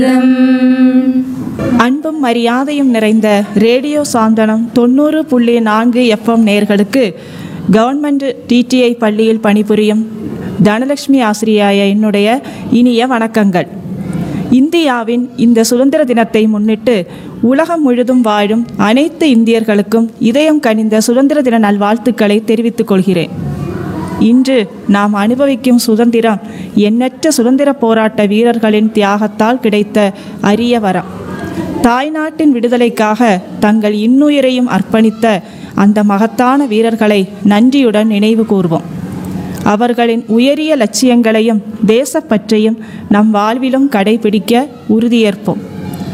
அன்பும் மரியாதையும் நிறைந்த ரேடியோ சாந்தனம் தொண்ணூறு புள்ளி நான்கு எஃப்எம் நேர்களுக்கு கவர்மெண்ட் டிடிஐ பள்ளியில் பணிபுரியும் தனலட்சுமி ஆசிரியாய என்னுடைய இனிய வணக்கங்கள் இந்தியாவின் இந்த சுதந்திர தினத்தை முன்னிட்டு உலகம் முழுதும் வாழும் அனைத்து இந்தியர்களுக்கும் இதயம் கனிந்த சுதந்திர தின நல்வாழ்த்துக்களை தெரிவித்துக் கொள்கிறேன் இன்று நாம் அனுபவிக்கும் சுதந்திரம் எண்ணற்ற சுதந்திர போராட்ட வீரர்களின் தியாகத்தால் கிடைத்த அரிய வரம் தாய்நாட்டின் விடுதலைக்காக தங்கள் இன்னுயிரையும் அர்ப்பணித்த அந்த மகத்தான வீரர்களை நன்றியுடன் நினைவு கூர்வோம் அவர்களின் உயரிய லட்சியங்களையும் தேசப்பற்றையும் நம் வாழ்விலும் கடைபிடிக்க உறுதியேற்போம்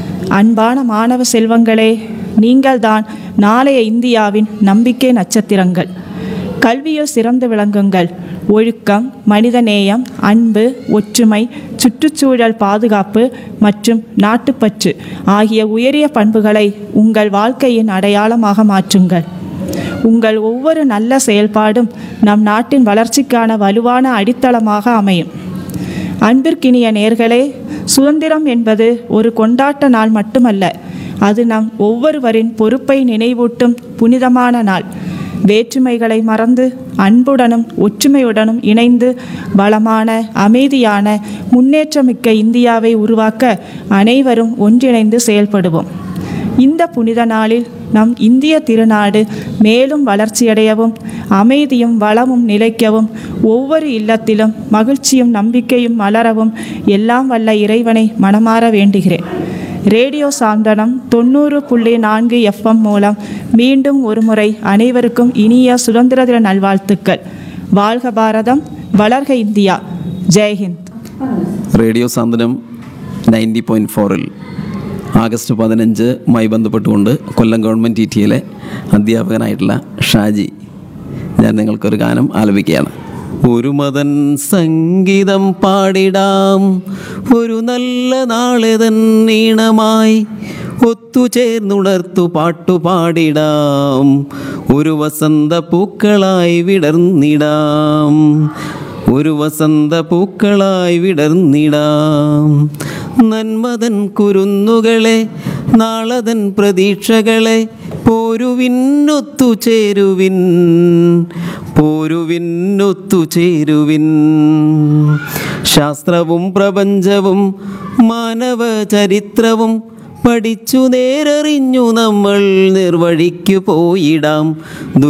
அன்பான மாணவ செல்வங்களே நீங்கள்தான் நாளைய இந்தியாவின் நம்பிக்கை நட்சத்திரங்கள் கல்வியில் சிறந்து விளங்குங்கள் ஒழுக்கம் மனிதநேயம் அன்பு ஒற்றுமை சுற்றுச்சூழல் பாதுகாப்பு மற்றும் நாட்டுப்பற்று ஆகிய உயரிய பண்புகளை உங்கள் வாழ்க்கையின் அடையாளமாக மாற்றுங்கள் உங்கள் ஒவ்வொரு நல்ல செயல்பாடும் நம் நாட்டின் வளர்ச்சிக்கான வலுவான அடித்தளமாக அமையும் அன்பிற்கினிய நேர்களே சுதந்திரம் என்பது ஒரு கொண்டாட்ட நாள் மட்டுமல்ல அது நம் ஒவ்வொருவரின் பொறுப்பை நினைவூட்டும் புனிதமான நாள் வேற்றுமைகளை மறந்து அன்புடனும் ஒற்றுமையுடனும் இணைந்து வளமான அமைதியான முன்னேற்றமிக்க இந்தியாவை உருவாக்க அனைவரும் ஒன்றிணைந்து செயல்படுவோம் இந்த புனித நாளில் நம் இந்திய திருநாடு மேலும் வளர்ச்சியடையவும் அமைதியும் வளமும் நிலைக்கவும் ஒவ்வொரு இல்லத்திலும் மகிழ்ச்சியும் நம்பிக்கையும் மலரவும் எல்லாம் வல்ல இறைவனை மனமாற வேண்டுகிறேன் ரேடியோ சாந்தனம் தொண்ணூறு புள்ளி நான்கு எஃப்எம் மூலம் மீண்டும் ஒருமுறை அனைவருக்கும் இனிய சுதந்திர தின நல்வாழ்த்துக்கள் வாழ்க பாரதம் வளர்க India Jai Hind radio Santhwanam ninety point ഫോറിൽ ആഗസ്റ്റ് പതിനഞ്ചുമായി ബന്ധപ്പെട്ടുകൊണ്ട് കൊല്ലം ഗവൺമെൻറ് ടി ടിയിലെ അധ്യാപകനായിട്ടുള്ള ഷാജി ഞാൻ നിങ്ങൾക്കൊരു ഗാനം ആലപിക്കുകയാണ് ഒരു മതൻ സംഗീതം പാടിടാം ഒരു നല്ല നാളിതൻ ഈണമായി ഒത്തുചേർന്നുണർത്തു പാട്ടുപാടിടാം ഒരു വസന്ത പൂക്കളായി വിടർന്നിടാം ഒരു വസന്ത പൂക്കളായി വിടർന്നിടാം നന്മതൻ കുരുന്നുകളെ നാളതൻ പ്രതീക്ഷകളെ പോരുവിന്നൊത്തുചേരുവിൻ പോരുവിന്നൊത്തുചേരുവിൻ ശാസ്ത്രവും പ്രപഞ്ചവും മാനവ ചരിത്രവും പഠിച്ചു നേരറിഞ്ഞു നമ്മൾ നിർവഴിക്കു പോയിടാം